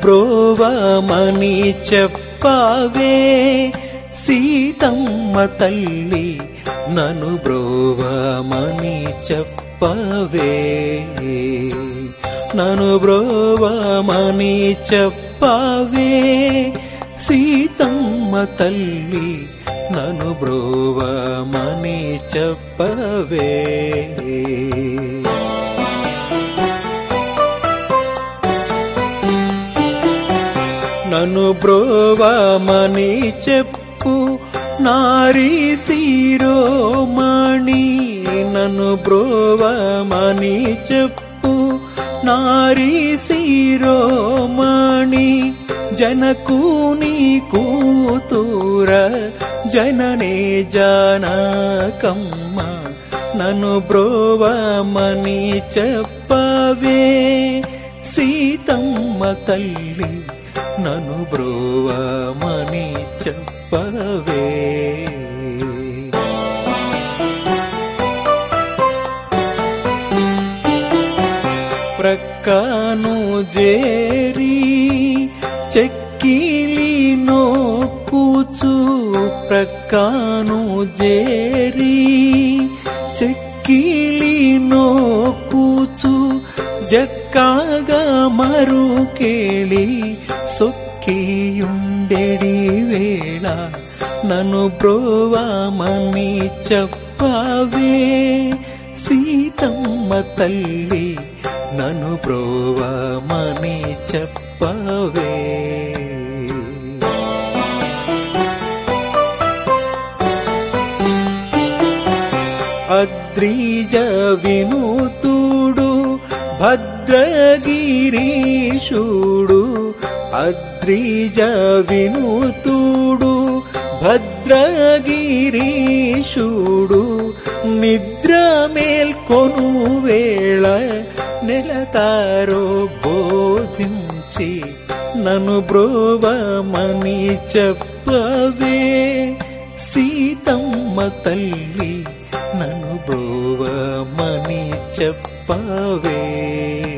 బ్రోవమని చెప్పవే సీతమ్మ తల్లి నను బ్రోవమని చెప్పవే నను బ్రోవమని చెప్పవే సీతమ్మ తల్లి నను బ్రోవమని చెప్పవే నన్ను బ్రోవమని చెప్పు నారీ శిరోమణి నన్ను బ్రోవమని చెప్పు నారీ శిరోమణి జనకుని కూతుర జననే జానకమ్మ నన్ను బ్రోవమని చెప్పవే సీతమ్మ తల్లి నను బ్రోవమని చెప్పవే ప్రక్కను జేరి చెక్కిలి నోకుచు ప్రక్కను జేరి చెక్కిలి నోకుచు జక్కాగా మరుకేళి సొక్కియుండెడి వేళ నన్ను బ్రోవమని చెప్పవే సీతమ్మ తల్లి నన్ను బ్రోవమని చెప్పవే అద్రిజ వినూతుడు భద్రగిరీషుడు అద్రిజ వినూతుడు భద్రగిరీషుడు నిద్ర మేల్కొను వేళ నెలతారో బోధించి నన్ను బ్రోవమని చెప్పవే సీతమ్మ తల్లి నన్ను బ్రోవమని చెప్పవే